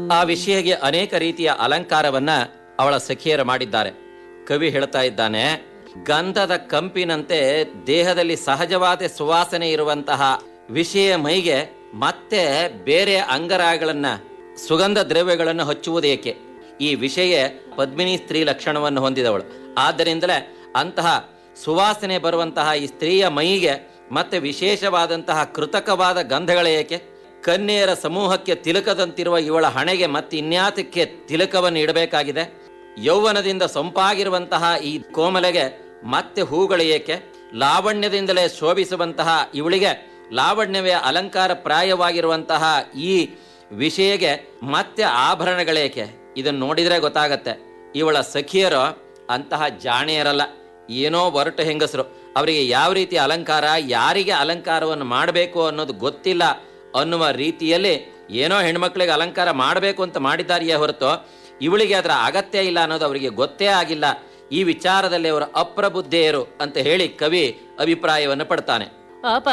ಆ ವಿಷಯಗೆ ಅನೇಕ ರೀತಿಯ ಅಲಂಕಾರವನ್ನ ಅವಳ ಸಖಿಯರು ಮಾಡಿದ್ದಾರೆ ಕವಿ ಹೇಳ್ತಾ ಇದ್ದಾನೆ ಗಂಧದ ಕಂಪಿನಂತೆ ದೇಹದಲ್ಲಿ ಸಹಜವಾದ ಸುವಾಸನೆ ಇರುವಂತಹ ವಿಷಯ ಮೈಗೆ ಮತ್ತೆ ಬೇರೆ ಅಂಗರಾಗಳನ್ನ ಸುಗಂಧ ದ್ರವ್ಯಗಳನ್ನು ಹಚ್ಚುವುದೇಕೆ ಈ ವಿಷಯ ಪದ್ಮಿನಿ ಸ್ತ್ರೀ ಲಕ್ಷಣವನ್ನು ಹೊಂದಿದವಳು ಆದ್ದರಿಂದಲೇ ಅಂತಹ ಸುವಾಸನೆ ಬರುವಂತಹ ಈ ಸ್ತ್ರೀಯ ಮೈಗೆ ಮತ್ತೆ ವಿಶೇಷವಾದಂತಹ ಕೃತಕವಾದ ಗಂಧಗಳೇಕೆ ಕನ್ಯೆಯರ ಸಮೂಹಕ್ಕೆ ತಿಲಕದಂತಿರುವ ಇವಳ ಹಣೆಗೆ ಮತ್ತೆ ಇನ್ಯಾತಕ್ಕೆ ತಿಲಕವನ್ನು ಇಡಬೇಕಾಗಿದೆ ಯೌವನದಿಂದ ಸೊಂಪಾಗಿರುವಂತಹ ಈ ಕೋಮಲೆಗೆ ಮತ್ತೆ ಹೂಗಳು ಏಕೆ ಲಾವಣ್ಯದಿಂದಲೇ ಶೋಭಿಸುವಂತಹ ಇವಳಿಗೆ ಲಾವಣ್ಯವೇ ಅಲಂಕಾರ ಪ್ರಾಯವಾಗಿರುವಂತಹ ಈ ವಿಷಯಗೆ ಮತ್ತೆ ಆಭರಣಗಳೇಕೆ ಇದನ್ನು ನೋಡಿದ್ರೆ ಗೊತ್ತಾಗತ್ತೆ ಇವಳ ಸಖಿಯರು ಅಂತಹ ಜಾಣೆಯರಲ್ಲ ಏನೋ ಒರಟು ಹೆಂಗಸರು ಅವರಿಗೆ ಯಾವ ರೀತಿ ಅಲಂಕಾರ ಯಾರಿಗೆ ಅಲಂಕಾರವನ್ನು ಮಾಡಬೇಕು ಅನ್ನೋದು ಗೊತ್ತಿಲ್ಲ ಅನ್ನುವ ರೀತಿಯಲ್ಲಿ ಏನೋ ಹೆಣ್ಮಕ್ಳಿಗೆ ಅಲಂಕಾರ ಮಾಡಬೇಕು ಅಂತ ಮಾಡಿದ್ದಾರೆಯೇ ಹೊರತು ಇವಳಿಗೆ ಅದರ ಅಗತ್ಯ ಇಲ್ಲ ಅನ್ನೋದು ಅವರಿಗೆ ಗೊತ್ತೇ ಆಗಿಲ್ಲ ಈ ವಿಚಾರದಲ್ಲಿ ಅವರು ಅಪ್ರಬುದ್ಧೆಯರು ಅಂತ ಹೇಳಿ ಕವಿ ಅಭಿಪ್ರಾಯವನ್ನು ಪಡ್ತಾನೆ ಪಾಪ